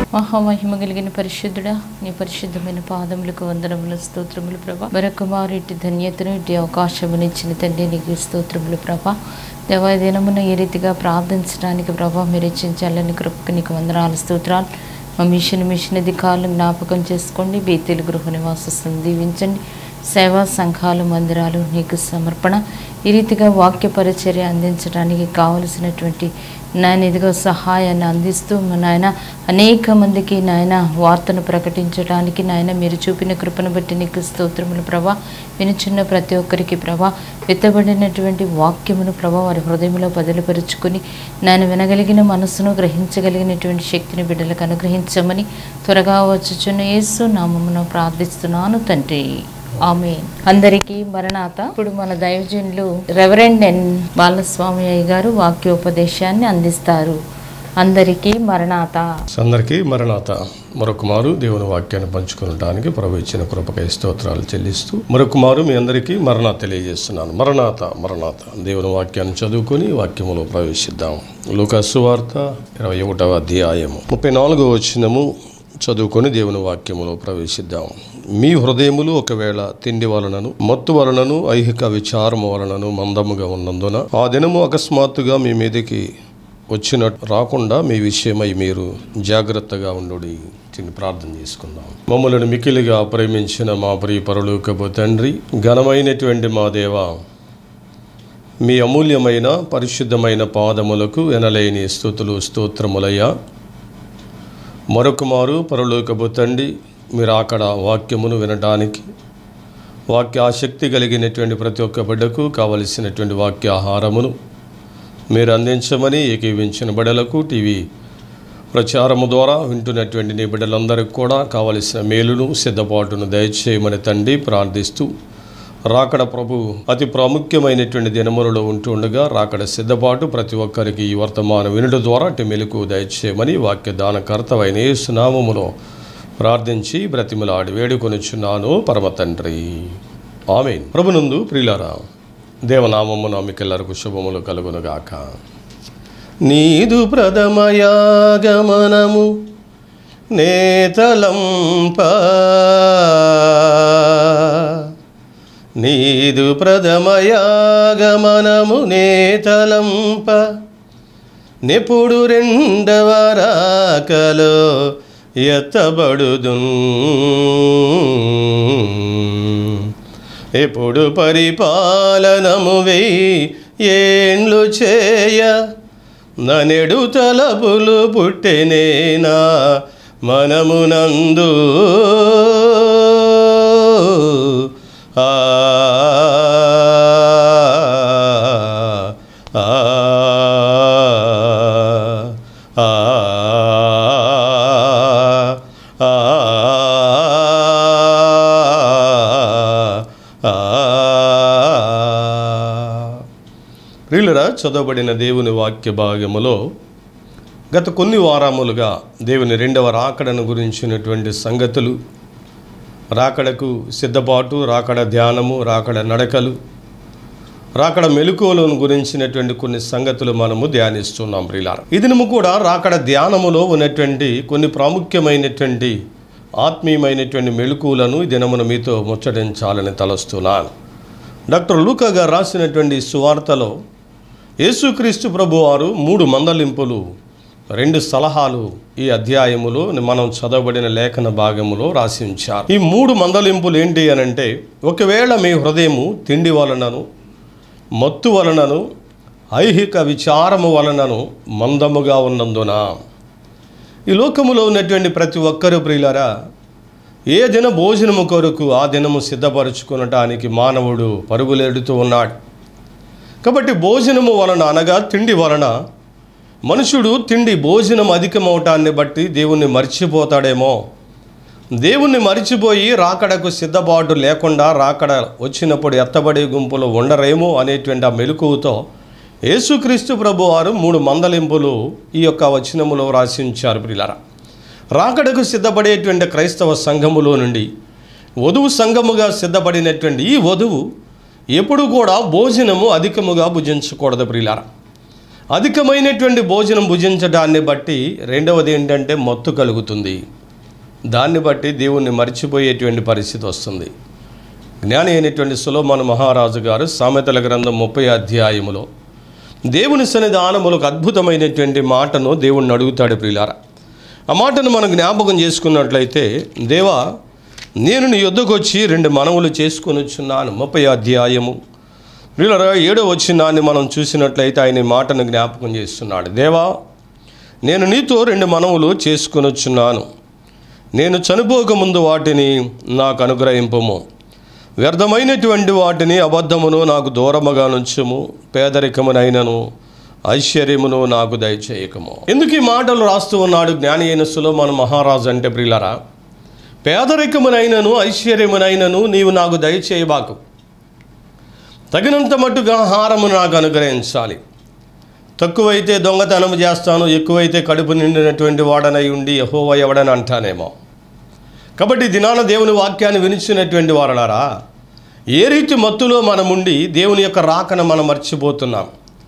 మహామహిమ కలిగిన పరిశుద్ధుడా నీ పరిశుద్ధమైన పాదములకు వందనములు స్తోత్రములు ప్రభా మరొకమారు ఇటు ధన్యతను ఇటు అవకాశమునిచ్చిన తండ్రి నీకు స్తోత్రములు ప్రభా దేవా ఈ దినమున ఏ రీతిగా ప్రార్థించడానికి ప్రభా మీరు ఇచ్చిన చల్లని కృపకు నీకు వందనాలు స్తోత్రాలు మా మిషన్ మిషన్ అధికారులు జ్ఞాపకం చేసుకోండి బీతీలు గృహ నివాసస్తులను దీవించండి సేవా సంఘాలు మందిరాలు నీకు సమర్పణ ఈ రీతిగా వాక్య పరిచర్య అందించడానికి కావలసినటువంటి నాయన ఇదిగో సహాయాన్ని అందిస్తూ మా నాయన అనేక మందికి నాయన వార్తను ప్రకటించడానికి నాయన మీరు చూపిన కృపను బట్టి నీకు స్తోత్రములు ప్రభా వినుచున్న ప్రతి ఒక్కరికి ప్రభా విత్తబడినటువంటి వాక్యమును ప్రభా వారి హృదయంలో బదిలిపరుచుకొని నాయన వినగలిగిన మనస్సును గ్రహించగలిగినటువంటి శక్తిని బిడ్డలకు అనుగ్రహించమని త్వరగా వచ్చుచున్న యేసు నామమును ప్రార్థిస్తున్నాను తండ్రి ఆమె అందరికీ మరణాత ఇప్పుడు మన దైవజనులు రెవరెండ్ ఎన్ బాలస్వామి అయ్య గారు వాక్యోపదేశాన్ని అందిస్తారు అందరికీ మరణాత అందరికీ మరణాత మరొక మారు దేవుని వాక్యాన్ని పంచుకోవడానికి ప్రభు ఇచ్చిన కృపకై స్తోత్రాలు చెల్లిస్తూ మరొక మారు మీ అందరికీ మరణాత తెలియజేస్తున్నాను మరణాత మరణాత దేవుని వాక్యాన్ని చదువుకొని వాక్యములో ప్రవేశిద్దాం లూకాసు వార్త ఇరవై ఒకటవ అధ్యాయము ముప్పై నాలుగో వచ్చినము చదువుకొని దేవుని వాక్యములో ప్రవేశిద్దాం మీ హృదయములు ఒకవేళ తిండి వలనను మత్తు వలనను ఐహిక విచారము వలనను మందముగా ఉన్నందున ఆ దినము అకస్మాత్తుగా మీ మీదకి వచ్చినట్టు రాకుండా మీ విషయమై మీరు జాగ్రత్తగా ఉండు చిన్న ప్రార్థన చేసుకుందాం మమ్మల్ని మికిలిగా ప్రేమించిన మా ప్రియ పరలోకపు తండ్రి ఘనమైనటువంటి మా దేవ మీ అమూల్యమైన పరిశుద్ధమైన పాదములకు ఎనలేని స్థుతులు స్తోత్రములయ్యా మరొక మారు పరలోకపు తండ్రి మీరు అక్కడ వాక్యమును వినడానికి వాక్య ఆసక్తి కలిగినటువంటి ప్రతి ఒక్క బిడ్డకు కావలసినటువంటి వాక్య ఆహారమును మీరు అందించమని ఏకీవించిన బిడ్డలకు టీవీ ప్రచారము ద్వారా వింటున్నటువంటి నీ బిడ్డలందరికీ కూడా కావలసిన మేలును సిద్ధపాటును దయచేయమని తండ్రి ప్రార్థిస్తూ రాకడ ప్రభు అతి ప్రాముఖ్యమైనటువంటి దినములలో ఉంటుండగా రాకడ సిద్ధపాటు ప్రతి ఒక్కరికి ఈ వర్తమానం వినుట ద్వారా అటు మెలకు దయచేయమని వాక్య దానకర్తవైన యేసునామములో ప్రార్థించి బ్రతిమలాడి వేడుకొనిచున్నాను పరమ తండ్రి ఆమెన్ ప్రభునందు ప్రియులారా దేవనామమున మీకెల్లరకు శుభములు కలుగునుగాక నీదు ప్రథమయాగమనము నేతలంప నీదు ప్రథమయాగమనము నేతలంప నెప్పుడు రెండవ రాకలో ఎత్తబడుదు ఎప్పుడు పరిపాలనము వెయ్యి ఏండ్లు చేయ ననెడు తలపులు పుట్టెనేనా మనమునందు ఆ ఆ ఆ ప్రియులరా చదవబడిన దేవుని వాక్య భాగములో గత కొన్ని వారములుగా దేవుని రెండవ రాకడను గురించినటువంటి సంగతులు రాకడకు సిద్ధపాటు రాకడ ధ్యానము రాకడ నడకలు రాకడ మెలకువలను గురించినటువంటి కొన్ని సంగతులు మనము ధ్యానిస్తున్నాం ప్రియులార ఈ దినము కూడా రాకడ ధ్యానములో ఉన్నటువంటి కొన్ని ప్రాముఖ్యమైనటువంటి ఆత్మీయమైనటువంటి మెలకువలను ఈ దినమున మీతో ముచ్చటించాలని తలస్తున్నాను డాక్టర్ లూకా గారు రాసినటువంటి సువార్తలో యేసుక్రీస్తు ప్రభు వారు మూడు మందలింపులు రెండు సలహాలు ఈ అధ్యాయములో మనం చదవబడిన లేఖన భాగములో రాసి ఉంచారు ఈ మూడు మందలింపులు ఏంటి అని అంటే ఒకవేళ మీ హృదయము తిండి వలనను మత్తు వలనను ఐహిక విచారము వలనను మందముగా ఉన్నందున ఈ లోకములో ఉన్నటువంటి ప్రతి ఒక్కరు ప్రియులారా ఏ దిన భోజనము కొరకు ఆ దినము సిద్ధపరచుకునటానికి మానవుడు పరుగులెడుతూ ఉన్నాడు కాబట్టి భోజనము వలన అనగా తిండి వలన మనుషుడు తిండి భోజనం అధికమవటాన్ని బట్టి దేవుణ్ణి మర్చిపోతాడేమో దేవుణ్ణి మరిచిపోయి రాకడకు సిద్ధపాటు లేకుండా రాకడ వచ్చినప్పుడు ఎత్తబడే గుంపులో ఉండరేమో అనేటువంటి ఆ మెలకువతో యేసుక్రీస్తు ప్రభు వారు మూడు మందలింపులు ఈ యొక్క వచనములో రాసి ఉంచారు ప్రియులారా రాకడకు సిద్ధపడేటువంటి క్రైస్తవ సంఘములో నుండి వధువు సంఘముగా సిద్ధపడినటువంటి ఈ వధువు ఎప్పుడు కూడా భోజనము అధికముగా భుజించకూడదు ప్రియులారా అధికమైనటువంటి భోజనం భుజించడాన్ని బట్టి రెండవది ఏంటంటే మత్తు కలుగుతుంది దాన్ని బట్టి దేవుణ్ణి మర్చిపోయేటువంటి పరిస్థితి వస్తుంది జ్ఞాని అయినటువంటి సులోమన్ మహారాజు గారు సామెతల గ్రంథం ముప్పై అధ్యాయములో దేవుని సన్నిధానములకు అద్భుతమైనటువంటి మాటను దేవుణ్ణి అడుగుతాడు ప్రియులారా ఆ మాటను మనం జ్ఞాపకం చేసుకున్నట్లయితే దేవా నేను నీ యుద్ధకు వచ్చి రెండు మనవులు చేసుకొని వచ్చున్నాను ముప్పై అధ్యాయము ప్రియులరా ఏడో వచ్చినాన్ని మనం చూసినట్లయితే ఆయన ఈ మాటను జ్ఞాపకం చేస్తున్నాడు దేవా నేను నీతో రెండు మనవులు చేసుకొని వచ్చున్నాను నేను చనిపోకముందు వాటిని నాకు అనుగ్రహింపము వ్యర్థమైనటువంటి వాటిని అబద్ధమును నాకు దూరముగా నుంచుము పేదరికమునైనను ఐశ్వర్యమును నాకు దయచేయకము ఎందుకు ఈ మాటలు రాస్తూ ఉన్నాడు జ్ఞాని అయిన సులోమన్ మహారాజు అంటే ప్రియులరా పేదరికమునైనను ఐశ్వర్యమునైనను నీవు నాకు దయచేయబాకు తగినంత మట్టుగా ఆహారము నాకు అనుగ్రహించాలి తక్కువైతే దొంగతనం చేస్తాను ఎక్కువైతే కడుపు నిండినటువంటి వాడనై ఉండి యహోవ ఎవడని అంటానేమో కాబట్టి దినాన దేవుని వాక్యాన్ని వినిచినటువంటి వారలారా ఏ రీతి మత్తులో మనముండి దేవుని యొక్క రాకను మనం మర్చిపోతున్నాం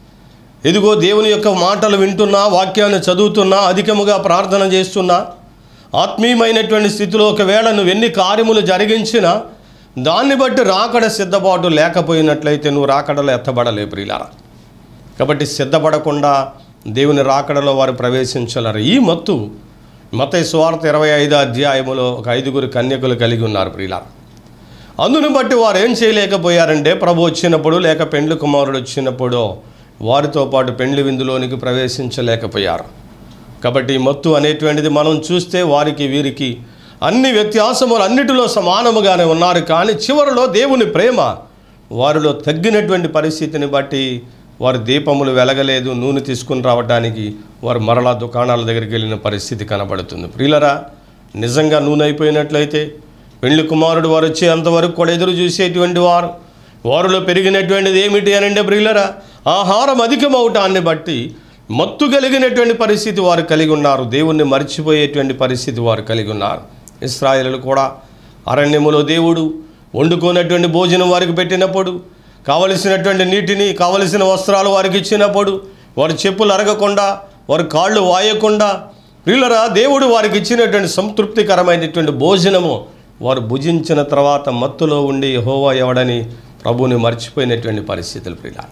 ఇదిగో దేవుని యొక్క మాటలు వింటున్నా వాక్యాన్ని చదువుతున్నా అధికముగా ప్రార్థన చేస్తున్నా ఆత్మీయమైనటువంటి స్థితిలో ఒకవేళ నువ్వు ఎన్ని కార్యములు జరిగించినా దాన్ని బట్టి రాకడ సిద్ధపాటు లేకపోయినట్లయితే నువ్వు రాకడలో ఎత్తబడలే ప్రియులారా కాబట్టి సిద్ధపడకుండా దేవుని రాకడలో వారు ప్రవేశించలేరు ఈ మత్తు మత స్వార్థ ఇరవై ఐదు అధ్యాయములో ఒక ఐదుగురు కన్యకులు కలిగి ఉన్నారు ప్రియులారా అందును బట్టి వారు ఏం చేయలేకపోయారంటే ప్రభు వచ్చినప్పుడు లేక పెండ్లి కుమారుడు వచ్చినప్పుడు వారితో పాటు పెండ్లి విందులోనికి ప్రవేశించలేకపోయారు కాబట్టి ఈ మత్తు అనేటువంటిది మనం చూస్తే వారికి వీరికి అన్ని వ్యత్యాసములు అన్నిటిలో సమానముగానే ఉన్నారు కానీ చివరిలో దేవుని ప్రేమ వారిలో తగ్గినటువంటి పరిస్థితిని బట్టి వారు దీపములు వెలగలేదు నూనె తీసుకుని రావడానికి వారు మరలా దుకాణాల దగ్గరికి వెళ్ళిన పరిస్థితి కనబడుతుంది ప్రియులరా నిజంగా నూనె అయిపోయినట్లయితే పెళ్లి కుమారుడు వారు వచ్చేంతవరకు కూడా ఎదురు చూసేటువంటి వారు వారిలో పెరిగినటువంటిది ఏమిటి అని అంటే ప్రియులరా ఆహారం అధికమవటాన్ని బట్టి మత్తు కలిగినటువంటి పరిస్థితి వారు కలిగి ఉన్నారు దేవుణ్ణి మర్చిపోయేటువంటి పరిస్థితి వారు కలిగి ఉన్నారు ఇస్రాయేలు కూడా అరణ్యములో దేవుడు వండుకున్నటువంటి భోజనం వారికి పెట్టినప్పుడు కావలసినటువంటి నీటిని కావలసిన వస్త్రాలు వారికి ఇచ్చినప్పుడు వారి చెప్పులు అరగకుండా వారి కాళ్ళు వాయకుండా ప్రియులరా దేవుడు వారికి ఇచ్చినటువంటి సంతృప్తికరమైనటువంటి భోజనము వారు భుజించిన తర్వాత మత్తులో ఉండి హోవా ఎవడని ప్రభువుని మర్చిపోయినటువంటి పరిస్థితులు ప్రియుల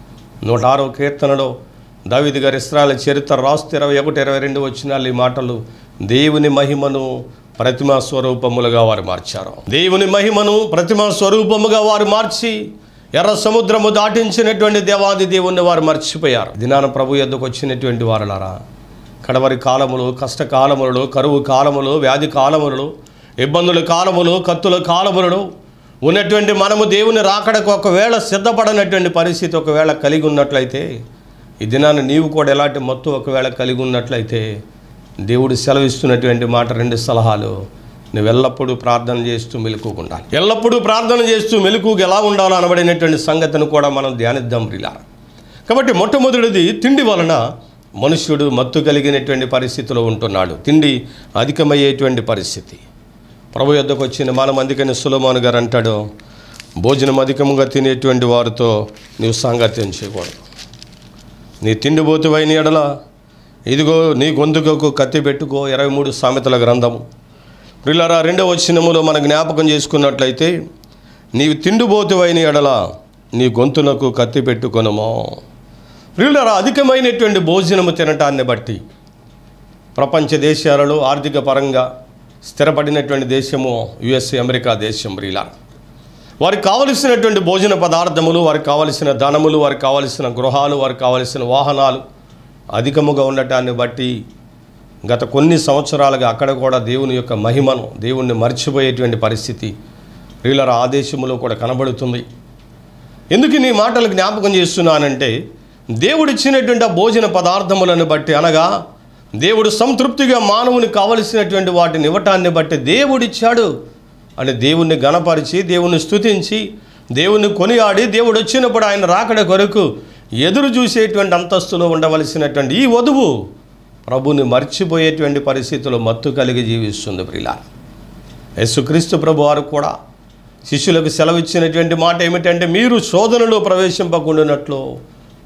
నూట ఆరో కీర్తనలో దావిది గారి ఇస్రాయల చరిత్ర రాస్తూ ఇరవై ఒకటి ఇరవై రెండు వచ్చిన ఈ మాటలు దేవుని మహిమను ప్రతిమా స్వరూపములుగా వారు మార్చారు దేవుని మహిమను ప్రతిమా స్వరూపముగా వారు మార్చి ఎర్ర సముద్రము దాటించినటువంటి దేవాది దేవుణ్ణి వారు మర్చిపోయారు దినాన ప్రభు ఎద్దుకు వచ్చినటువంటి వారులారా కడవరి కాలములు కష్టకాలములలో కరువు కాలములు వ్యాధి కాలములలో ఇబ్బందుల కాలములు కత్తుల కాలములలో ఉన్నటువంటి మనము దేవుని రాకడకు ఒకవేళ సిద్ధపడనటువంటి పరిస్థితి ఒకవేళ కలిగి ఉన్నట్లయితే ఈ దినాన్ని నీవు కూడా ఎలాంటి మత్తు ఒకవేళ కలిగి ఉన్నట్లయితే దేవుడు సెలవిస్తున్నటువంటి మాట రెండు సలహాలు నువ్వు ఎల్లప్పుడూ ప్రార్థన చేస్తూ మెలుకుండాలి ఎల్లప్పుడూ ప్రార్థన చేస్తూ మెలుకుగా ఎలా ఉండాలో అనబడినటువంటి సంగతిని కూడా మనం ధ్యానిద్దాం ప్రిలా కాబట్టి మొట్టమొదటిది తిండి వలన మనుష్యుడు మత్తు కలిగినటువంటి పరిస్థితిలో ఉంటున్నాడు తిండి అధికమయ్యేటువంటి పరిస్థితి ప్రభు యొద్దకు వచ్చిన మనం అందుకని సులమాను గారు అంటాడు భోజనం అధికముగా తినేటువంటి వారితో నీవు సాంగత్యం చేయకూడదు నీ తిండిపోతువైన ఎడల ఇదిగో నీ గొంతుకకు కత్తి పెట్టుకో ఇరవై మూడు సామెతల గ్రంథము ప్రిల్లరా రెండవ వచనములో మన జ్ఞాపకం చేసుకున్నట్లయితే నీవు తిండిపోతువైన ఎడల నీ గొంతునకు కత్తి పెట్టుకొనమో ప్రిల్లరా అధికమైనటువంటి భోజనము తినటాన్ని బట్టి ప్రపంచ దేశాలలో ఆర్థిక పరంగా స్థిరపడినటువంటి దేశము యుఎస్ఏ అమెరికా దేశం ప్రియుల వారికి కావలసినటువంటి భోజన పదార్థములు వారికి కావలసిన ధనములు వారికి కావలసిన గృహాలు వారికి కావలసిన వాహనాలు అధికముగా ఉండటాన్ని బట్టి గత కొన్ని సంవత్సరాలుగా అక్కడ కూడా దేవుని యొక్క మహిమను దేవుణ్ణి మర్చిపోయేటువంటి పరిస్థితి ప్రియులర ఆదేశములో కూడా కనబడుతుంది ఎందుకు నీ మాటలు జ్ఞాపకం చేస్తున్నానంటే దేవుడిచ్చినటువంటి ఆ భోజన పదార్థములను బట్టి అనగా దేవుడు సంతృప్తిగా మానవుని కావలసినటువంటి వాటిని ఇవ్వటాన్ని బట్టి దేవుడిచ్చాడు అని దేవుణ్ణి గణపరిచి దేవుణ్ణి స్తుతించి దేవుణ్ణి కొనియాడి దేవుడు వచ్చినప్పుడు ఆయన రాకడ కొరకు ఎదురు చూసేటువంటి అంతస్తులో ఉండవలసినటువంటి ఈ వధువు ప్రభుని మర్చిపోయేటువంటి పరిస్థితుల్లో మత్తు కలిగి జీవిస్తుంది ప్రిలా యేసుక్రీస్తు ప్రభు వారు కూడా శిష్యులకు సెలవిచ్చినటువంటి మాట ఏమిటంటే మీరు శోధనలో ప్రవేశింపకుండానట్లు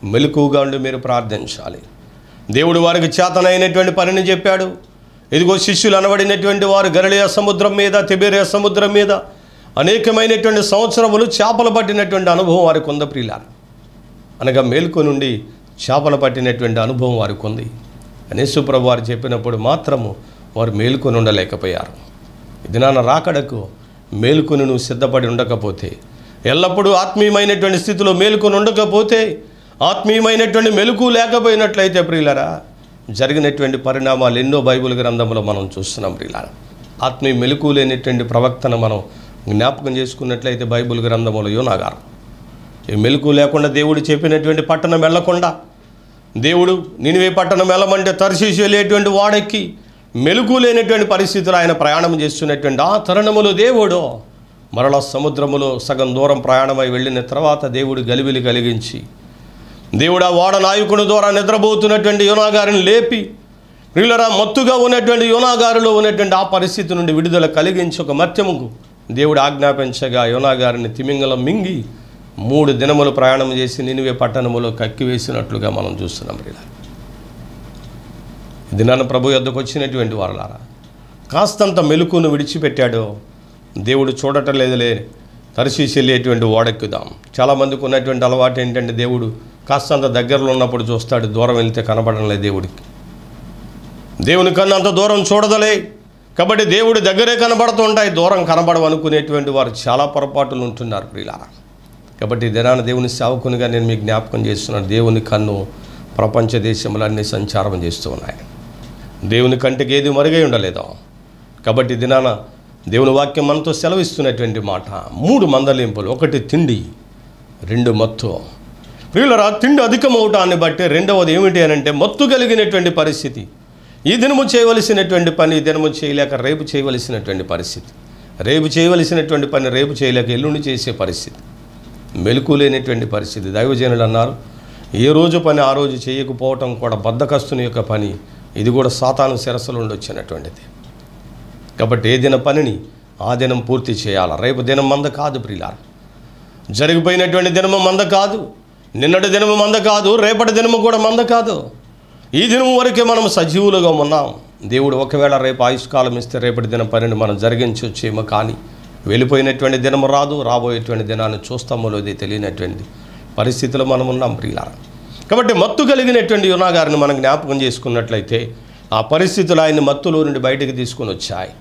మెలకుగా ఉండి మీరు ప్రార్థించాలి దేవుడు వారికి చేతనైనటువంటి పనిని చెప్పాడు ఇదిగో శిష్యులు అనబడినటువంటి వారు గరళియ సముద్రం మీద తిబేరియా సముద్రం మీద అనేకమైనటువంటి సంవత్సరములు చేపలు పట్టినటువంటి అనుభవం వారికి ఉంద ప్రియులారు అనగా మేల్కొని నుండి చేపలు పట్టినటువంటి అనుభవం వారికి ఉంది అనేసుప్రభు వారు చెప్పినప్పుడు మాత్రము వారు మేలుకొని ఉండలేకపోయారు ఇది నాన్న రాకడకు మేలుకొని నువ్వు సిద్ధపడి ఉండకపోతే ఎల్లప్పుడూ ఆత్మీయమైనటువంటి స్థితిలో మేలుకొని ఉండకపోతే ఆత్మీయమైనటువంటి మెలకు లేకపోయినట్లయితే ప్రియులరా జరిగినటువంటి పరిణామాలు ఎన్నో బైబిల్ గ్రంథంలో మనం చూస్తున్నాం ప్రియులారా ఆత్మీయ మెలకు లేనటువంటి ప్రవక్తను మనం జ్ఞాపకం చేసుకున్నట్లయితే బైబిల్ గ్రంథంలో యోనాగారు ఈ మెలకు లేకుండా దేవుడు చెప్పినటువంటి పట్టణం వెళ్ళకుండా దేవుడు నినివే పట్టణం వెళ్ళమంటే తరశీసి వెళ్ళేటువంటి వాడెక్కి మెలకు లేనటువంటి పరిస్థితులు ఆయన ప్రయాణం చేస్తున్నటువంటి ఆ తరుణములో దేవుడు మరల సముద్రములో సగం దూరం ప్రయాణమై వెళ్ళిన తర్వాత దేవుడు గలిబిలి కలిగించి దేవుడు ఆ వాడ నాయకుని ద్వారా నిద్రపోతున్నటువంటి యోనాగారిని లేపి ప్రియులరా మత్తుగా ఉన్నటువంటి యోనాగారిలో ఉన్నటువంటి ఆ పరిస్థితి నుండి విడుదల కలిగించి ఒక మత్యముకు దేవుడు ఆజ్ఞాపించగా యోనాగారిని తిమింగలం మింగి మూడు దినములు ప్రయాణం చేసి నినివే పట్టణములో కక్కివేసినట్లుగా మనం చూస్తున్నాం ప్రియుల ఇది నన్ను ప్రభు యొద్దకు వచ్చినటువంటి వారలారా కాస్తంత మెలుకును విడిచిపెట్టాడో దేవుడు చూడటం లేదులే తరశీసి వెళ్ళేటువంటి ఓడెక్కుదాం చాలామందికి ఉన్నటువంటి అలవాటు ఏంటంటే దేవుడు కాస్తంత దగ్గరలో ఉన్నప్పుడు చూస్తాడు దూరం వెళ్తే కనపడడం లేదు దేవుడికి దేవుని కన్నా అంత దూరం చూడదలే కాబట్టి దేవుడి దగ్గరే కనబడుతూ ఉంటాయి దూరం కనబడవు అనుకునేటువంటి వారు చాలా పొరపాటులు ఉంటున్నారు ప్రియులారా కాబట్టి ఈ దినాన దేవుని సేవకునిగా నేను మీకు జ్ఞాపకం చేస్తున్నాను దేవుని కన్ను ప్రపంచ దేశములన్నీ సంచారం చేస్తూ ఉన్నాయి దేవుని కంటికి ఏది మరుగై ఉండలేదో కాబట్టి ఈ దినాన దేవుని వాక్యం మనతో సెలవిస్తున్నటువంటి మాట మూడు మందలింపులు ఒకటి తిండి రెండు మత్తు ప్రియులరా తిండి అధికమవటాన్ని బట్టి రెండవది ఏమిటి అని అంటే మత్తు కలిగినటువంటి పరిస్థితి ఈ దినము చేయవలసినటువంటి పని ఈ దినము చేయలేక రేపు చేయవలసినటువంటి పరిస్థితి రేపు చేయవలసినటువంటి పని రేపు చేయలేక ఎల్లుండి చేసే పరిస్థితి మెలకు లేనటువంటి పరిస్థితి దైవజనులు అన్నారు ఏ రోజు పని ఆ రోజు చేయకపోవటం కూడా బద్ధకస్తుని యొక్క పని ఇది కూడా సాతాను శిరస్సులో నుండి వచ్చినటువంటిది కాబట్టి ఏ దిన పనిని ఆ దినం పూర్తి చేయాలి రేపు దినం మంద కాదు ప్రియులార జరిగిపోయినటువంటి దినము మంద కాదు నిన్నటి దినము మంద కాదు రేపటి దినము కూడా మంద కాదు ఈ దినం వరకే మనం సజీవులుగా ఉన్నాం దేవుడు ఒకవేళ రేపు ఆయుష్కాలం ఇస్తే రేపటి దిన పనిని మనం జరిగించవచ్చేమో కానీ వెళ్ళిపోయినటువంటి దినము రాదు రాబోయేటువంటి దినాన్ని చూస్తామో లేదో తెలియనటువంటి పరిస్థితిలో మనం ఉన్నాం ప్రియులారా కాబట్టి మత్తు కలిగినటువంటి యునాగారిని మనం జ్ఞాపకం చేసుకున్నట్లయితే ఆ పరిస్థితులు ఆయన మత్తులో నుండి బయటికి తీసుకొని వచ్చాయి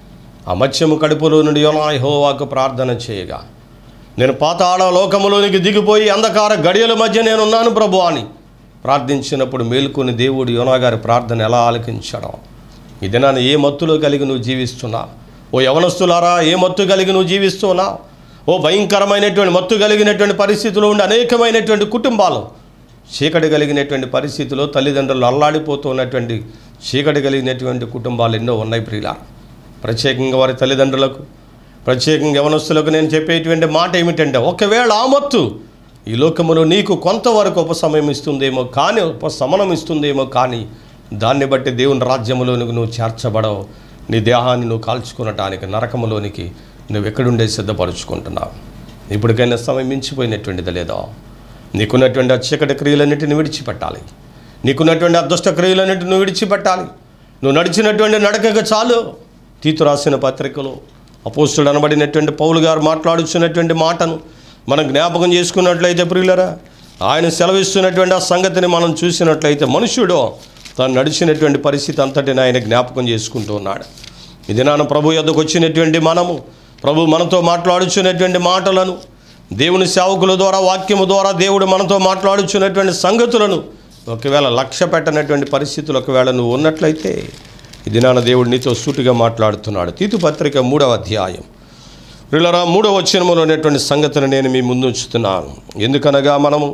ఆ మత్స్యము కడుపులో నుండి యోనా యెహోవాకు ప్రార్థన చేయగా నేను పాతాళ లోకములోనికి దిగిపోయి అంధకార గడియల మధ్య నేనున్నాను ప్రభు అని ప్రార్థించినప్పుడు మేలుకొని దేవుడు యోనాగారి ప్రార్థన ఎలా ఆలకించడం ఈ దినాన్ని ఏ మత్తులో కలిగి నువ్వు జీవిస్తున్నావు ఓ యవనస్తులారా ఏ మత్తు కలిగి నువ్వు జీవిస్తున్నావు ఓ భయంకరమైనటువంటి మత్తు కలిగినటువంటి పరిస్థితిలో ఉండి అనేకమైనటువంటి కుటుంబాలు చీకటి కలిగినటువంటి పరిస్థితిలో తల్లిదండ్రులు అల్లాడిపోతూ ఉన్నటువంటి చీకటి కలిగినటువంటి కుటుంబాలు ఎన్నో ఉన్నాయి ప్రియులా ప్రత్యేకంగా వారి తల్లిదండ్రులకు ప్రత్యేకంగా యవనస్తులకు నేను చెప్పేటువంటి మాట ఏమిటంటే ఒకవేళ ఆ మత్తు ఈ లోకములో నీకు కొంతవరకు ఉపశమయం ఇస్తుందేమో కానీ ఉపశమనం ఇస్తుందేమో కానీ దాన్ని బట్టి దేవుని రాజ్యములోనికి నువ్వు చేర్చబడవు నీ దేహాన్ని నువ్వు కాల్చుకునటానికి నరకములోనికి నువ్వు ఎక్కడుండే సిద్ధపరుచుకుంటున్నావు ఇప్పటికైనా సమయం మించిపోయినటువంటిది లేదో నీకున్నటువంటి ఆ చీకటి క్రియలన్నిటిని విడిచిపెట్టాలి నీకున్నటువంటి అదృష్ట క్రియలన్నిటిని నువ్వు విడిచిపెట్టాలి నువ్వు నడిచినటువంటి నడకగా చాలు తీతు రాసిన పత్రికలో అపోస్తుడు అనబడినటువంటి పౌలు గారు మాట్లాడుచున్నటువంటి మాటను మనం జ్ఞాపకం చేసుకున్నట్లయితే ప్రియులరా ఆయన సెలవిస్తున్నటువంటి ఆ సంగతిని మనం చూసినట్లయితే మనుష్యుడు తాను నడిచినటువంటి పరిస్థితి అంతటిని ఆయన జ్ఞాపకం చేసుకుంటూ ఉన్నాడు ఇది నాన్న ప్రభు యొద్దకు వచ్చినటువంటి మనము ప్రభు మనతో మాట్లాడుచున్నటువంటి మాటలను దేవుని సేవకుల ద్వారా వాక్యము ద్వారా దేవుడు మనతో మాట్లాడుచున్నటువంటి సంగతులను ఒకవేళ లక్ష్య పెట్టనటువంటి పరిస్థితులు ఒకవేళ నువ్వు ఉన్నట్లయితే ఇది నాన్న దేవుడు నీతో సూటిగా మాట్లాడుతున్నాడు తీతు పత్రిక మూడవ అధ్యాయం వీళ్ళరా మూడవ వచనములో ఉన్నటువంటి సంగతిని నేను మీ ముందు ఉంచుతున్నాను ఎందుకనగా మనము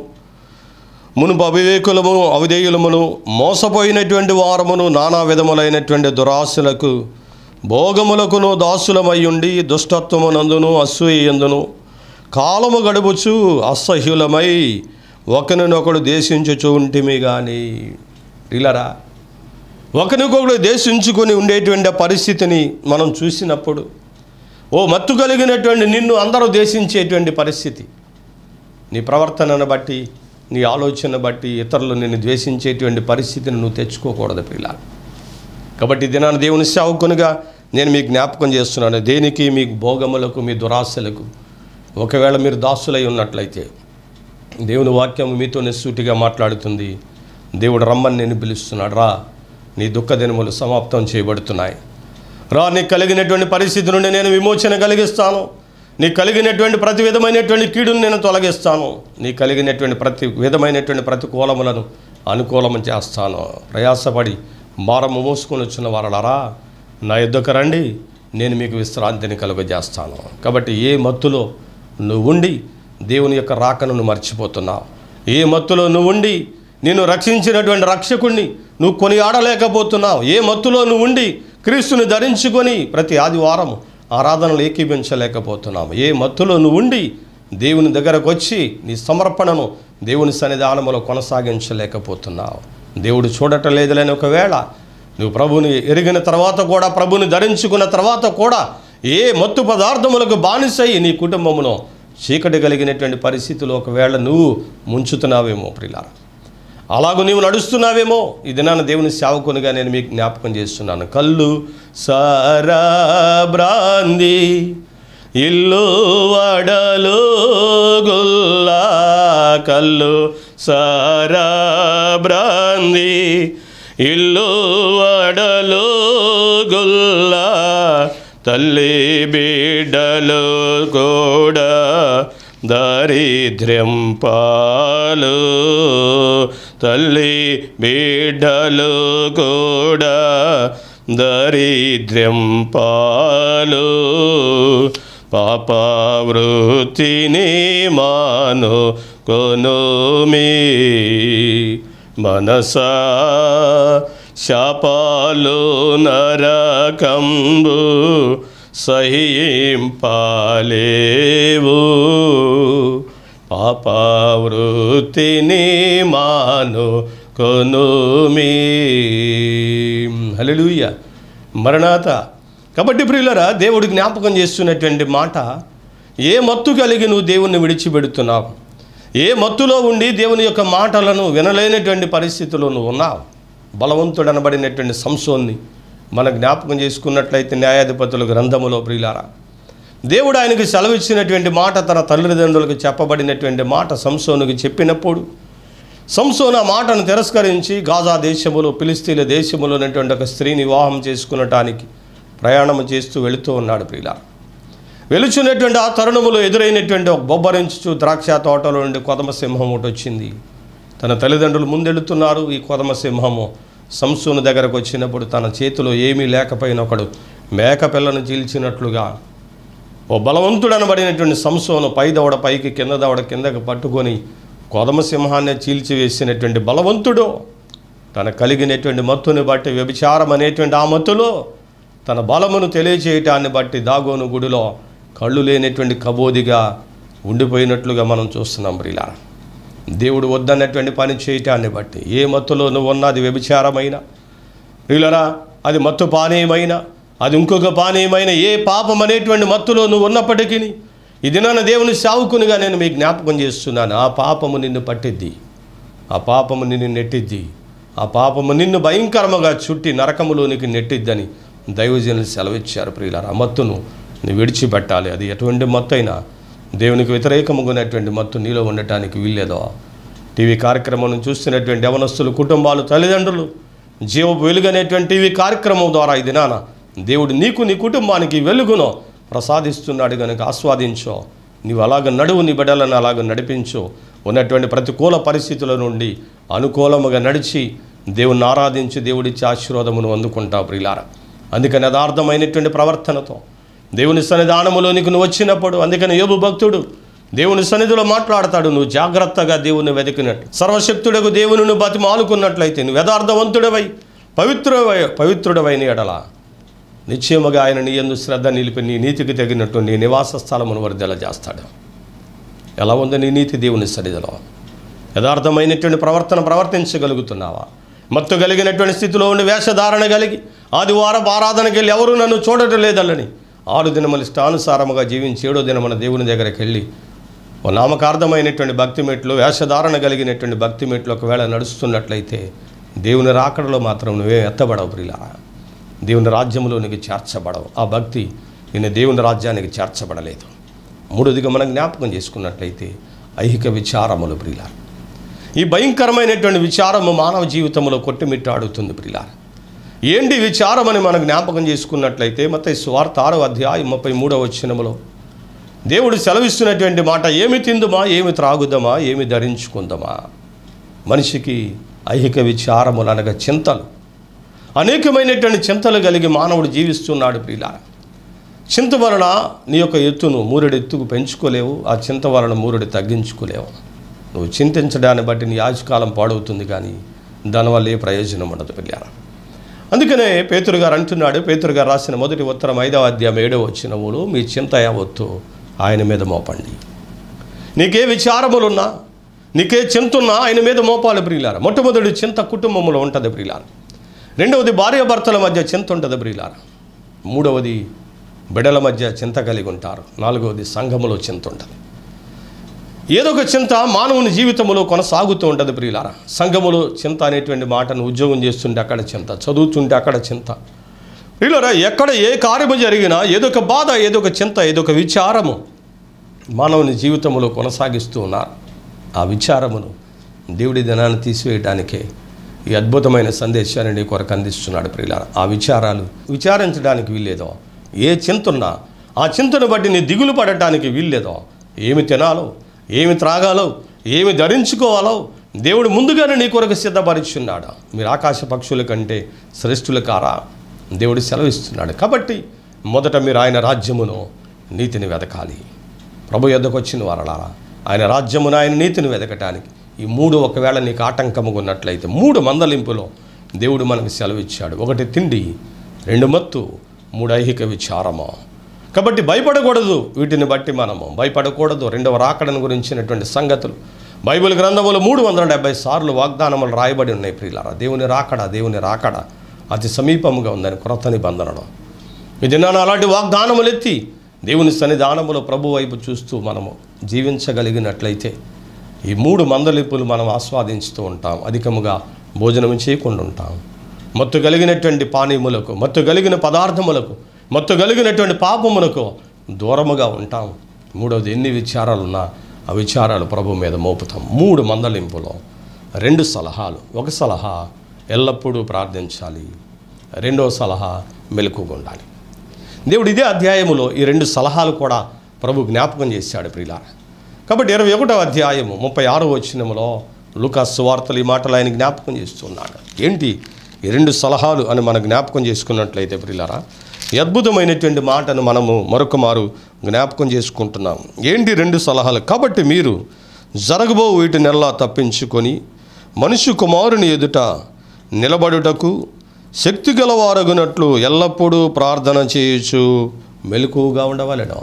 మునుపు అవివేకులము అవిధేయులమును మోసపోయినటువంటి వారమును నానా విధములైనటువంటి దురాశలకు భోగములకును దాసులమయ్యుండి దుష్టత్వమునందును అసూయందును కాలము గడుపుచు అసహ్యులమై ఒకరినొకడు దేశించుచు ఉంటిమి కానీ ఇలారా ఒకరికొకడు దేశించుకొని ఉండేటువంటి ఆ పరిస్థితిని మనం చూసినప్పుడు ఓ మత్తు కలిగినటువంటి నిన్ను అందరూ దేశించేటువంటి పరిస్థితి నీ ప్రవర్తనను బట్టి నీ ఆలోచన బట్టి ఇతరులు నిన్ను ద్వేషించేటువంటి పరిస్థితిని నువ్వు తెచ్చుకోకూడదు పిల్ల కాబట్టి ఇది నా దేవుని సేవకునిగా నేను మీకు జ్ఞాపకం చేస్తున్నాను దేనికి మీ భోగములకు మీ దురాశలకు ఒకవేళ మీరు దాసులై ఉన్నట్లయితే దేవుని వాక్యం మీతో సూటిగా మాట్లాడుతుంది దేవుడు రమ్మని నేను పిలుస్తున్నాడు రా నీ దుఃఖ దినములు సమాప్తం చేయబడుతున్నాయి రా నీకు కలిగినటువంటి పరిస్థితి నుండి నేను విమోచన కలిగిస్తాను నీకు కలిగినటువంటి ప్రతి విధమైనటువంటి కీడును నేను తొలగిస్తాను నీకు కలిగినటువంటి ప్రతి విధమైనటువంటి ప్రతికూలములను అనుకూలము చేస్తాను ప్రయాసపడి భారము మోసుకొని వచ్చిన వారలారా నా యుద్ధకు రండి నేను మీకు విశ్రాంతిని కలుగజేస్తాను కాబట్టి ఏ మత్తులో నువ్వు ఉండి దేవుని యొక్క రాకను నువ్వు మర్చిపోతున్నావు ఏ మత్తులో నువ్వు ఉండి నిన్ను రక్షించినటువంటి రక్షకుణ్ణి నువ్వు కొని ఆడలేకపోతున్నావు ఏ మత్తులో నువ్వు ఉండి క్రీస్తుని ధరించుకొని ప్రతి ఆదివారం ఆరాధనలు ఏకీభించలేకపోతున్నావు ఏ మత్తులో నువ్వు ఉండి దేవుని దగ్గరకు వచ్చి నీ సమర్పణను దేవుని సన్నిధానములో కొనసాగించలేకపోతున్నావు దేవుడు చూడటం లేదులేని ఒకవేళ నువ్వు ప్రభుని ఎరిగిన తర్వాత కూడా ప్రభుని ధరించుకున్న తర్వాత కూడా ఏ మత్తు పదార్థములకు బానిసై నీ కుటుంబమును చీకటి కలిగినటువంటి పరిస్థితులు ఒకవేళ నువ్వు ముంచుతున్నావేమో ప్రిలారా అలాగూ నీవు నడుస్తున్నావేమో ఈ దినాన దేవుని సేవకునిగా నేను మీకు జ్ఞాపకం చేస్తున్నాను కళ్ళు సారా బ్రాంది ఇల్లు వడలు గుల్లా కళ్ళు సారా బ్రాంది ఇల్లు వడలు గుల్లా తల్లి బిడ్డలు కూడా దారిద్ర్యం పాలు తల్లి బిడ్డలు కూడా దారిద్ర్యం పాలు పాపవృత్తిని మాను కొనుమి మనసా శాపాలు నరకంబు సహింపాలేవు పాపవృత్తిని మాను కొనుమి హల్లెలూయా మరణాత కాబట్టి ప్రియులరా దేవుడు జ్ఞాపకం చేస్తున్నటువంటి మాట ఏ మత్తు కలిగి నువ్వు దేవుణ్ణి విడిచిపెడుతున్నావు ఏ మత్తులో ఉండి దేవుని యొక్క మాటలను వినలేనటువంటి పరిస్థితిలో నువ్వు ఉన్నావు బలవంతుడు అనబడినటువంటి సంసోన్ని మన జ్ఞాపకం చేసుకున్నట్లయితే న్యాయాధిపతుల గ్రంథములో ప్రియులారా దేవుడు ఆయనకు సెలవిచ్చినటువంటి మాట తన తల్లిదండ్రులకు చెప్పబడినటువంటి మాట సంసోనుకు చెప్పినప్పుడు సంసోను ఆ మాటను తిరస్కరించి గాజా దేశములో ఫిలిస్తీన్ల దేశములో ఉన్నటువంటి ఒక స్త్రీని వివాహం చేసుకునటానికి ప్రయాణం చేస్తూ వెళుతూ ఉన్నాడు ప్రియులారా వెలుచున్నటువంటి ఆ తరుణములో ఎదురైనటువంటి ఒక బొబ్బరించు ద్రాక్ష తోటలో నుండి కొదమ సింహం ఒకటి వచ్చింది తన తల్లిదండ్రులు ముందెళుతున్నారు ఈ కొదమ సింహము సంసూను దగ్గరకు వచ్చినప్పుడు తన చేతిలో ఏమీ లేకపోయిన ఒకడు మేక పిల్లను చీల్చినట్లుగా ఓ బలవంతుడు అనబడినటువంటి సంసోను పై దవడ పైకి కింద దవడ కిందకి పట్టుకొని కొదమ సింహాన్ని చీల్చివేసినటువంటి బలవంతుడు తన కలిగినటువంటి మత్తుని బట్టి వ్యభిచారం అనేటువంటి ఆ మత్తులో తన బలమును తెలియచేయటాన్ని బట్టి దాగోను గుడిలో కళ్ళు లేనటువంటి కబోదిగా ఉండిపోయినట్లుగా మనం చూస్తున్నాం ప్రిలా దేవుడు వద్దన్నటువంటి పని చేయటాన్ని బట్టి ఏ మత్తులో నువ్వు ఉన్నది వ్యభిచారమైన ప్రియులరా అది మత్తు పానీయమైన అది ఇంకొక పానీయమైన ఏ పాపం అనేటువంటి మత్తులో నువ్వు ఉన్నప్పటికీ ఇది నన్ను దేవుని సావుకునిగా నేను మీకు జ్ఞాపకం చేస్తున్నాను ఆ పాపము నిన్ను పట్టిద్ది ఆ పాపము నిన్ను నెట్టిద్ది ఆ పాపము నిన్ను భయంకరముగా చుట్టి నరకములోనికి నెట్టిద్దని దైవజనులు సెలవిచ్చారు ప్రియులారా ఆ మత్తును నువ్వు విడిచిపెట్టాలి అది ఎటువంటి మత్తు అయినా దేవునికి వ్యతిరేకముగున్నటువంటి మత్తు నీలో ఉండటానికి వీల్లేదో టీవీ కార్యక్రమం చూస్తున్నటువంటి యవనస్తులు కుటుంబాలు తల్లిదండ్రులు జీవపు వెలుగనేటువంటి టీవీ కార్యక్రమం ద్వారా ఈ దినాన దేవుడు నీకు నీ కుటుంబానికి వెలుగును ప్రసాదిస్తున్నాడు కనుక ఆస్వాదించో నీవు అలాగ నడువు నీ బిడ్డలను అలాగ నడిపించు ఉన్నటువంటి ప్రతికూల పరిస్థితుల నుండి అనుకూలముగా నడిచి దేవుణ్ణి ఆరాధించి దేవుడిచ్చే ఆశీర్వాదమును అందుకుంటావు ప్రియులారా అందుకని యథార్థమైనటువంటి ప్రవర్తనతో దేవుని సన్నిధానములోనికి నువ్వు వచ్చినప్పుడు అందుకని యోబు భక్తుడు దేవుని సన్నిధిలో మాట్లాడతాడు నువ్వు జాగ్రత్తగా దేవుని వెతికినట్టు సర్వశక్తుడకు దేవుని నువ్వు బతిమాలుకున్నట్లయితే నువ్వు యథార్థవంతుడవై పవిత్రుడవై పవిత్రుడవైన ఎడల నిశ్చయముగా ఆయన నీ ఎందు శ్రద్ధ నిలిపి నీ నీతికి తగినట్టు నీ నివాస స్థలమును వర్ధల చేస్తాడు ఎలా ఉంది నీ నీతి దేవుని సన్నిధిలో యథార్థమైనటువంటి ప్రవర్తన ప్రవర్తించగలుగుతున్నావా మత్తు కలిగినటువంటి స్థితిలో ఉండి వేషధారణ కలిగి ఆదివారం ఆరాధనకి వెళ్ళి ఎవరు నన్ను చూడటం లేదల్లని ఆరు దినములు ఇష్టానుసారముగా జీవించి ఏడో దినమున దేవుని దగ్గరికి వెళ్ళి ఓ నామకార్థమైనటువంటి భక్తి మెట్లు వేషధారణ కలిగినటువంటి భక్తి మెట్లు ఒకవేళ నడుస్తున్నట్లయితే దేవుని రాకడలో మాత్రం నువ్వే ఎత్తబడవు ప్రిలా దేవుని రాజ్యంలోనికి చేర్చబడవు ఆ భక్తి నేను దేవుని రాజ్యానికి చేర్చబడలేదు మూడోదిగా మనం జ్ఞాపకం చేసుకున్నట్లయితే ఐహిక విచారములు ప్రిలా ఈ భయంకరమైనటువంటి విచారము మానవ జీవితంలో కొట్టుమిట్టాడుతుంది ప్రిలా ఏంటి విచారం అని మనం జ్ఞాపకం చేసుకున్నట్లయితే మొత్తం స్వార్థ ఆరో అధ్యాయం ముప్పై మూడవ వచ్చినములో దేవుడు సెలవిస్తున్నటువంటి మాట ఏమి తిందుమా ఏమి త్రాగుదమా ఏమి ధరించుకుందామా మనిషికి ఐహిక విచారములు అనగా చింతలు అనేకమైనటువంటి చింతలు కలిగి మానవుడు జీవిస్తున్నాడు ప్రియుల చింత వలన నీ యొక్క ఎత్తును మూరెడు ఎత్తుకు పెంచుకోలేవు ఆ చింత వలన మూరెడు తగ్గించుకోలేవు నువ్వు చింతించడాన్ని బట్టి నీ ఆయుష్కాలం పాడవుతుంది కానీ దానివల్ల ఏ ప్రయోజనం ఉండదు పిల్లారా అందుకనే పేతురు గారు అంటున్నాడు పేతురు గారు రాసిన మొదటి ఉత్తరం ఐదవ అధ్యాయం ఏడవ వచ్చినములు మీ చింత యావత్తు ఆయన మీద మోపండి నీకే విచారములున్నా నీకే చింతున్నా ఆయన మీద మోపాలి ప్రియులార మొట్టమొదటి చింత కుటుంబంలో ఉంటుంది ప్రియులార రెండవది భార్యాభర్తల మధ్య చింత ఉంటుంది ప్రియులార మూడవది బిడల మధ్య చింత కలిగి ఉంటారు నాలుగవది సంఘములో చింత ఉంటుంది ఏదో ఒక చింత మానవుని జీవితంలో కొనసాగుతూ ఉంటుంది ప్రియులారా సంఘములో చింత అనేటువంటి మాటను ఉద్యోగం చేస్తుంటే అక్కడ చింత చదువుతుంటే అక్కడ చింత ప్రియులారా ఎక్కడ ఏ కార్యము జరిగినా ఏదో ఒక బాధ ఏదో ఒక చింత ఏదో ఒక విచారము మానవుని జీవితంలో కొనసాగిస్తూ ఉన్నారు ఆ విచారమును దేవుడి దినాన్ని తీసివేయడానికే ఈ అద్భుతమైన సందేశాన్ని నీ కొరకు అందిస్తున్నాడు ప్రియులారా ఆ విచారాలు విచారించడానికి వీల్లేదో ఏ చింత ఉన్నా ఆ చింతను బట్టి నీ దిగులు పడటానికి వీల్లేదో ఏమి తినాలో ఏమి త్రాగాలో ఏమి ధరించుకోవాలో దేవుడు ముందుగానే నీ కొరకు సిద్ధపరిచున్నాడు మీరు ఆకాశ పక్షుల కంటే శ్రేష్ఠుల కారా దేవుడు సెలవిస్తున్నాడు కాబట్టి మొదట మీరు ఆయన రాజ్యమును నీతిని వెతకాలి ప్రభు యొద్దకు వచ్చిన వారలారా ఆయన రాజ్యమును ఆయన నీతిని వెతకటానికి ఈ మూడు ఒకవేళ నీకు ఆటంకముగా ఉన్నట్లయితే మూడు మందలింపులో దేవుడు మనకు సెలవిచ్చాడు ఒకటి తిండి రెండు మత్తు మూడు ఐహిక విచారము కాబట్టి భయపడకూడదు వీటిని బట్టి మనము భయపడకూడదు రెండవ రాకడను గురించినటువంటి సంగతులు బైబిల్ గ్రంథములు మూడు వందల డెబ్బై సార్లు వాగ్దానములు రాయబడి ఉన్నాయి ప్రియులారా దేవుని రాకడ దేవుని రాకడ అతి సమీపముగా ఉందని క్రొత్త నిబంధనలో ఈ దినాన అలాంటి వాగ్దానములు ఎత్తి దేవుని సన్నిధానములో ప్రభు వైపు చూస్తూ మనము జీవించగలిగినట్లయితే ఈ మూడు మందలింపులు మనం ఆస్వాదించుతూ ఉంటాం అధికముగా భోజనం చేయకుండా ఉంటాం మత్తు కలిగినటువంటి పానీయములకు మత్తు కలిగిన పదార్థములకు మత్తు కలిగినటువంటి పాపములకు దూరముగా ఉంటాం మూడవది ఎన్ని విచారాలున్నా ఆ విచారాలు ప్రభు మీద మోపుతాం మూడు మందలింపులో రెండు సలహాలు ఒక సలహా ఎల్లప్పుడూ ప్రార్థించాలి రెండవ సలహా మెలకుగా ఉండాలి దేవుడు ఇదే అధ్యాయములో ఈ రెండు సలహాలు కూడా ప్రభు జ్ఞాపకం చేశాడు ప్రియులార కాబట్టి ఇరవై ఒకటో అధ్యాయము ముప్పై ఆరో వచ్చినములో లుకాస్ వార్తలు ఈ మాటలు ఆయన జ్ఞాపకం చేస్తున్నాడు ఏంటి ఈ రెండు సలహాలు అని మనం జ్ఞాపకం చేసుకున్నట్లయితే ప్రియులారా ఈ అద్భుతమైనటువంటి మాటను మనము మరొక మారు జ్ఞాపకం చేసుకుంటున్నాం ఏంటి రెండు సలహాలు కాబట్టి మీరు జరగబో వీటినెల్లా తప్పించుకొని మనుష్య కుమారుని ఎదుట నిలబడుటకు శక్తి గలవారగునట్లు ఎల్లప్పుడూ ప్రార్థన చేయొచ్చు మెలకుగా ఉండవలెను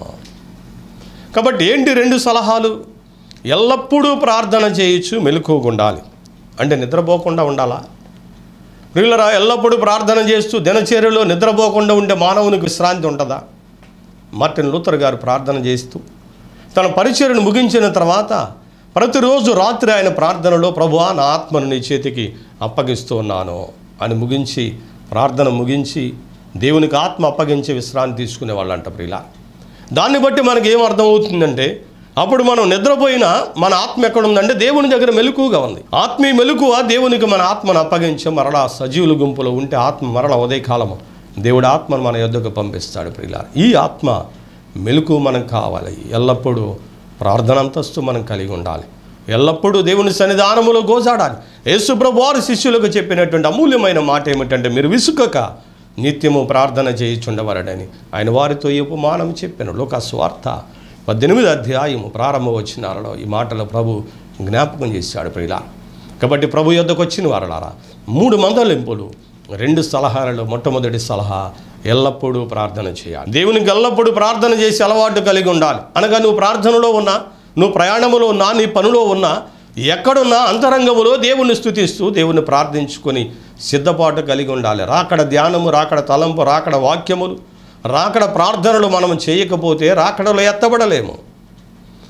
కాబట్టి ఏంటి రెండు సలహాలు ఎల్లప్పుడూ ప్రార్థన చేయొచ్చు మెలకుగా ఉండాలి అంటే నిద్రపోకుండా ఉండాలా ప్రియులరా ఎల్లప్పుడూ ప్రార్థన చేస్తూ దినచర్యలో నిద్రపోకుండా ఉండే మానవునికి విశ్రాంతి ఉంటుందా మార్టిన్ లూథర్ గారు ప్రార్థన చేస్తూ తన పరిచయను ముగించిన తర్వాత ప్రతిరోజు రాత్రి ఆయన ప్రార్థనలో ప్రభువా నా ఆత్మను నీ చేతికి అప్పగిస్తూ ఉన్నాను అని ముగించి ప్రార్థన ముగించి దేవునికి ఆత్మ అప్పగించి విశ్రాంతి తీసుకునే వాళ్ళంట ప్రియులా దాన్ని బట్టి మనకి ఏం అర్థమవుతుందంటే అప్పుడు మనం నిద్రపోయినా మన ఆత్మ ఎక్కడ ఉందంటే దేవుని దగ్గర మెలకుగా ఉంది ఆత్మీయ మెలకువ దేవునికి మన ఆత్మను అప్పగించి మరలా సజీవుల గుంపులో ఉంటే ఆత్మ మరల ఉదయకాలము దేవుడి ఆత్మను మన యొద్దకు పంపిస్తాడు ప్రియుల ఈ ఆత్మ మెలకు మనకు కావాలి ఎల్లప్పుడూ ప్రార్థనంతస్తు మనం కలిగి ఉండాలి ఎల్లప్పుడూ దేవుని సన్నిధానములో గోజాడాలి యేసుప్రభు వారు శిష్యులకు చెప్పినటువంటి అమూల్యమైన మాట ఏమిటంటే మీరు విసుకక నిత్యము ప్రార్థన చేయుచుండవరడని ఆయన వారితో ఈ ఉపమానం చెప్పాను లోక స్వార్థ పద్దెనిమిది అధ్యాయము ప్రారంభ వచ్చినారలో ఈ మాటలు ప్రభు జ్ఞాపకం చేశాడు ప్రియుల కాబట్టి ప్రభు యొద్దకు వచ్చిన వారలారా మూడు మందలింపులు రెండు సలహాలలో మొట్టమొదటి సలహా ఎల్లప్పుడూ ప్రార్థన చేయాలి దేవునికి ఎల్లప్పుడూ ప్రార్థన చేసి అలవాటు కలిగి ఉండాలి అనగా నువ్వు ప్రార్థనలో ఉన్నా నువ్వు ప్రయాణములో ఉన్నా నీ పనిలో ఉన్నా ఎక్కడున్నా అంతరంగములో దేవుని స్థుతిస్తూ దేవుని ప్రార్థించుకొని సిద్ధపాటు కలిగి ఉండాలి రాకడ ధ్యానము రాకడ తలంపు రాకడ వాక్యములు రాకడ ప్రార్థనలు మనం చేయకపోతే రాకడలో ఎత్తబడలేము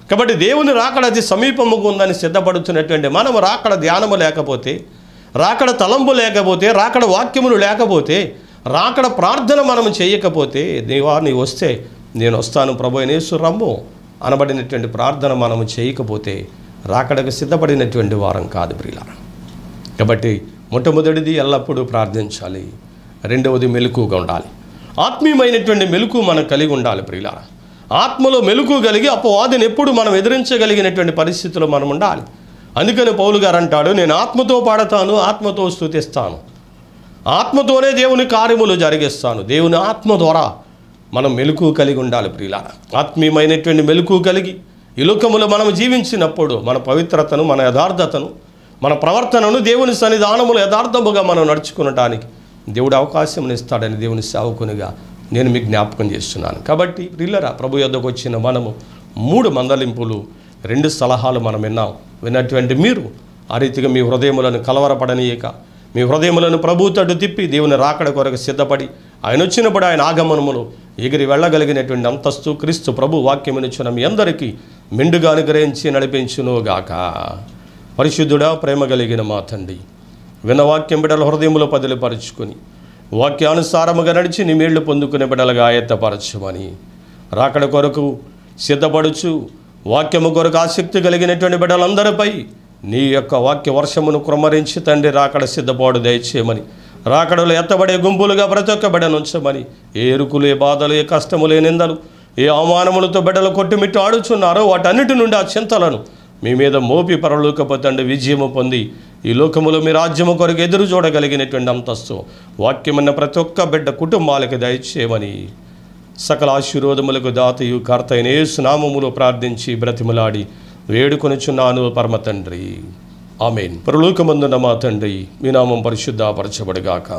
కాబట్టి దేవుని రాకడ అతి సమీపముగా ఉందని సిద్ధపడుతున్నటువంటి మనం రాకడ ధ్యానము లేకపోతే రాకడ తలంపు లేకపోతే రాకడ వాక్యములు లేకపోతే రాకడ ప్రార్థన మనం చేయకపోతే దేవా నీ వస్తే నేను వస్తాను ప్రభు అనేసు రమ్ము అనబడినటువంటి ప్రార్థన మనము చేయకపోతే రాకడకు సిద్ధపడినటువంటి వారం కాదు ప్రియులారా కాబట్టి మొట్టమొదటిది ఎల్లప్పుడూ ప్రార్థించాలి రెండవది మెలకుగా ఉండాలి ఆత్మీయమైనటువంటి మెలకు మనం కలిగి ఉండాలి ప్రియులారా ఆత్మలో మెలకు కలిగి అపవాదిని ఎప్పుడు మనం ఎదిరించగలిగినటువంటి పరిస్థితిలో మనం ఉండాలి అందుకని పౌలు గారు అంటాడు నేను ఆత్మతో పాడతాను ఆత్మతో స్తుతిస్తాను ఆత్మతోనే దేవుని కార్యములు జరిగిస్తాను దేవుని ఆత్మ ద్వారా మనం మెలకు కలిగి ఉండాలి ప్రియులారా ఆత్మీయమైనటువంటి మెలకు కలిగి ఈ లోకములో మనం జీవించినప్పుడు మన పవిత్రతను మన యథార్థతను మన ప్రవర్తనను దేవుని సన్నిధానములు యథార్థముగా మనం నడుచుకునటానికి దేవుడు అవకాశం ఇస్తాడని దేవుని సేవకునిగా నేను మీకు జ్ఞాపకం చేస్తున్నాను కాబట్టి ప్రిల్లరా ప్రభు యొద్దకు వచ్చిన మనము మూడు మందలింపులు రెండు సలహాలు మనం విన్నాం విన్నటువంటి మీరు ఆ రీతిగా మీ హృదయములను కలవరపడనీయక మీ హృదయములను ప్రభు తట్టు తిప్పి దేవుని రాకడ కొరకు సిద్ధపడి ఆయన వచ్చినప్పుడు ఆయన ఆగమనములు ఎగిరి వెళ్ళగలిగినటువంటి అంతస్తు క్రీస్తు ప్రభు వాక్యమునిచ్చిన మీ అందరికీ మెండుగా అనుగ్రహించి నడిపించునుగాక పరిశుద్ధుడా ప్రేమ కలిగిన మా తండ్రి విన్న వాక్యం బిడ్డల హృదయములో పదిలిపరుచుకొని వాక్యానుసారముగా నడిచి నీ మేళ్లు పొందుకునే బిడ్డలుగా ఆయత్తపరచమని రాకడ కొరకు సిద్ధపడుచు వాక్యము కొరకు ఆసక్తి కలిగినటువంటి బిడ్డలందరిపై నీ యొక్క వాక్య వర్షమును క్రమరించి తండ్రి రాకడ సిద్ధపాడు దయచేయమని రాకడలో ఎత్తబడే గుంపులుగా ప్రతి ఒక్క బిడ్డను ఉంచమని ఏ ఎరుకులు ఏ బాధలు ఏ కష్టములు ఏ నిందలు ఏ అవమానములతో బిడ్డలు కొట్టుమిట్టు ఆడుచున్నారో వాటన్నిటి నుండి ఆ చింతలను మీ మీద మోపి పరలోకపు తండ్రి విజయము పొంది ఈ లోకములో మీ రాజ్యము కొరకు ఎదురు చూడగలిగినటువంటి అంతస్తు వాక్యమన్న ప్రతి ఒక్క బిడ్డ కుటుంబాలకు దయచేయమని సకల ఆశీర్వాదములకు దాతయు కర్తైన యేసునామములో ప్రార్థించి బ్రతిమలాడి వేడుకొనుచున్నాను పరమ తండ్రి ఆమెన్ పరలోకమందున్న మా తండ్రి మీ నామం పరిశుద్ధపరచబడిగాక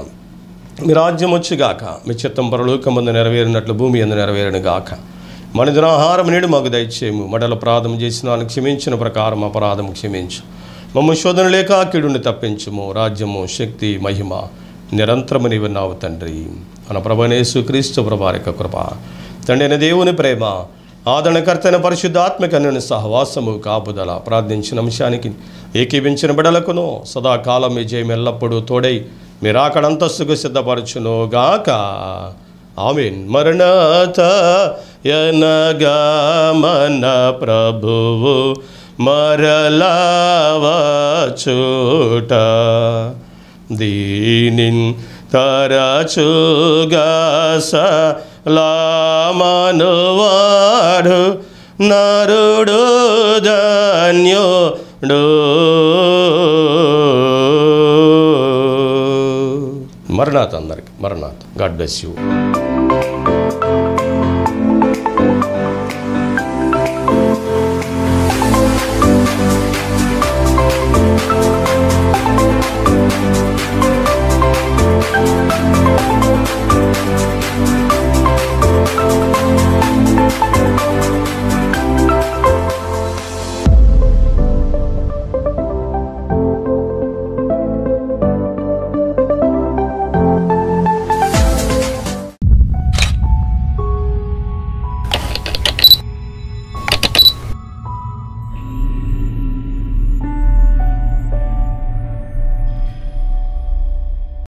మీ రాజ్యం వచ్చిగాక మీ చిత్తం పరలోకమందు నెరవేరినట్లు భూమి అందు నెరవేరును గాక మన దినాహారం నేడు మాకు దయచేయము మడల అపరాధం చేసిన వాళ్ళని క్షమించిన ప్రకారం అపరాధం క్షమించు మమ్మ శోధన లేక కీడుని తప్పించుము రాజ్యము శక్తి మహిమ నిరంతరము నీవున్నావు తండ్రి మన ప్రభనేసు క్రీస్తు ప్రభారిక కృప తండ్రి అయిన దేవుని ప్రేమ ఆదరణకర్తైన పరిశుద్ధాత్మక నేను సహవాసము కాపుదల ప్రార్థించిన అంశానికి ఏకీపించిన బిడలకును సదాకాలం విజయం ఎల్లప్పుడూ తోడై మీరు అక్కడంతస్తుకు సిద్ధపరచును గాక ఆమెన్ మరణత యనగా మన ప్రభువు మరలావచూట దీనిన్ తరచుగా సలామనువాడు నరుడు ధన్యుడు మరణాత్ అందరికి మరణాత్ గాడ్ బ్లెస్ యూ